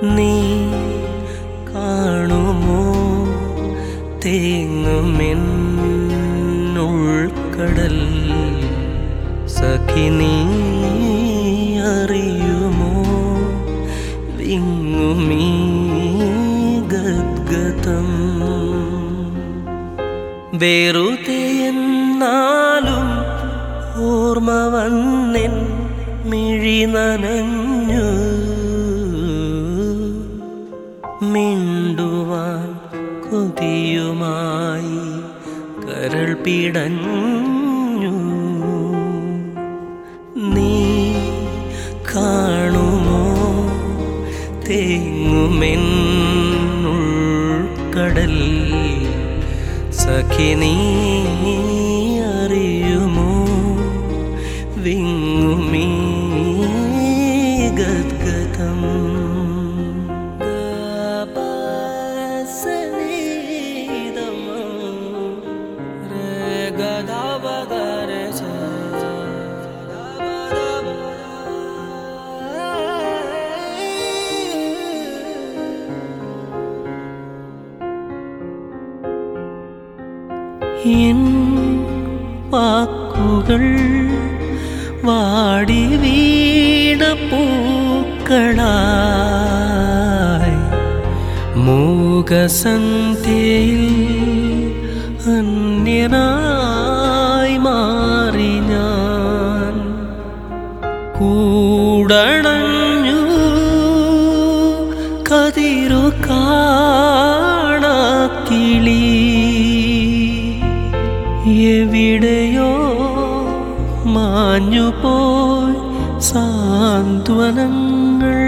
നീ കാണുമോ തേങ്ങുമെന്നുൾക്കടൽ സഖി നീ അറിയുമോ വിങ്ങുമീ ഗദ്ഗതം വെറുതെ എന്നാലും ഓർമ്മ വന്നെൻ മിഴി നനഞ്ഞു മിണ്ടുവാൻ കൊതിയുമായി കരൾ പിടഞ്ഞു നീ കാണുമോ തേങ്ങുമെന്നുൾക്കടൽ സഖി നീ അറിയുമോ വിങ്ങുമീ ഗദ്ഗതം എൻ വാക്കുകൾ വാടി വീണ പൂക്കളായി മൂകസന്ധ്യയിൽ അന്യനായി മാറി ഞാൻ കൂടണഞ്ഞു കതിരു കാണാക്കിളി എവിടെയോ മാഞ്ഞുപോയി സാന്ത്വനങ്ങൾ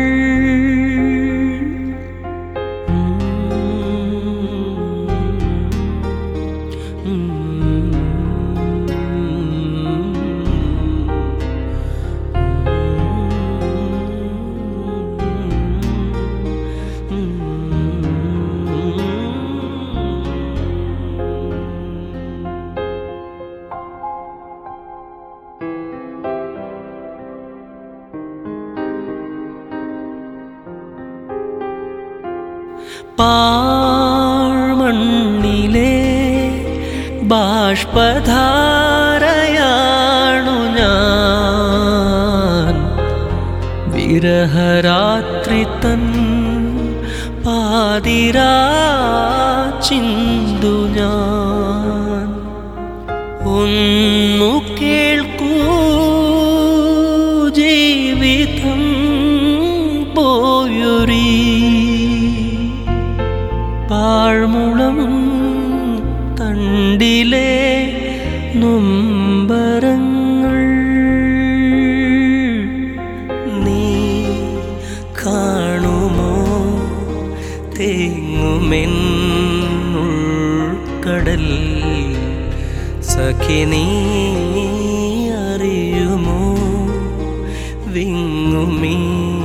പാഴ്മണ്ണിലെ ബാഷ്പധാരയാണു ഞാൻ വിരഹരാത്രി തൻ പാതിരാ ചിന്തു ഞാൻ ഒന്നു കേൾക്കൂ ജീവിതം പോയൊരീ പാഴ്മുളം തണ്ടിലെ നൊമ്പരങ്ങൾ നീ കാണുമോ തേങ്ങുമെന്നുൾക്കടൽ സഖി നീ അറിയുമോ വിങ്ങുമീ